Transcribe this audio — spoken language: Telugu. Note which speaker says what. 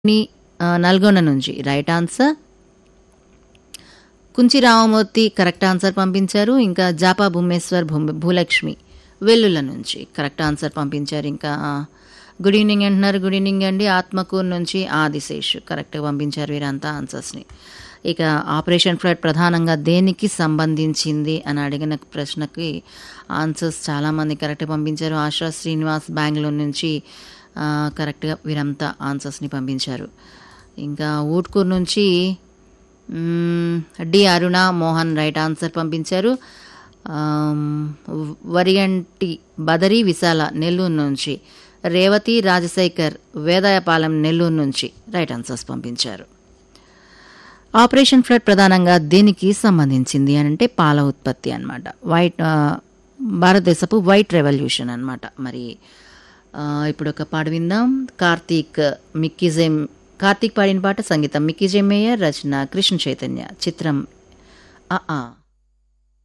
Speaker 1: ని ఆ, నల్గొండ నుంచి right answer Kunchi Ramamurthy correct answer పంపించారు ఇంకా జాపా భూమేశ్వర్ భూ- భూలక్ష్మి వెల్లుల నుంచి కరెక్ట్ ఆన్సర్ పంపించారు ఇంకా గుడ్ ఈవినింగ్ అంటున్నారు గుడ్ ఈవినింగ్ అండి ఆత్మకూరు నుంచి ఆదిశేష్ కరెక్ట్గా పంపించారు వీరంతా ఆన్సర్స్ని ఇక ఆపరేషన్ ఫ్లడ్ ప్రధానంగా దేనికి సంబంధించింది అని అడిగిన ప్రశ్నకి ఆన్సర్స్ చాలామంది కరెక్ట్గా పంపించారు ఆశా శ్రీనివాస్ బెంగళూరు నుంచి ఆ, కరెక్ట్గా వీరంతా ఆన్సర్స్ని పంపించారు ఇంకా ఊట్కూరు నుంచి మ్మ్, D Aruna Mohan right answer పంపించారు ఆమ్, వరిగంటి బదరి విశాల నెల్లూరు నుంచి రేవతి రాజశేఖర్ వేదాయపాలెం నెల్లూరు నుంచి రైట్ ఆన్సర్స్ పంపించారు ఆపరేషన్ ఫ్లడ్ ప్రధానంగా దేనికి సంబంధించింది అని అంటే పాల ఉత్పత్తి అన్నమాట వైట్ ఆ, భారతదేశపు వైట్ రెవల్యూషన్ అన్నమాట మరి ఆ, ఇప్పుడు ఒక పాట విందాం కార్తీక్ మిక్కీజెమ్ కార్తీక్ పాడిన పాట సంగీతం మిక్కీజే మేయర్ రచన కృష్ణ చైతన్య చిత్రం ఆ ఆ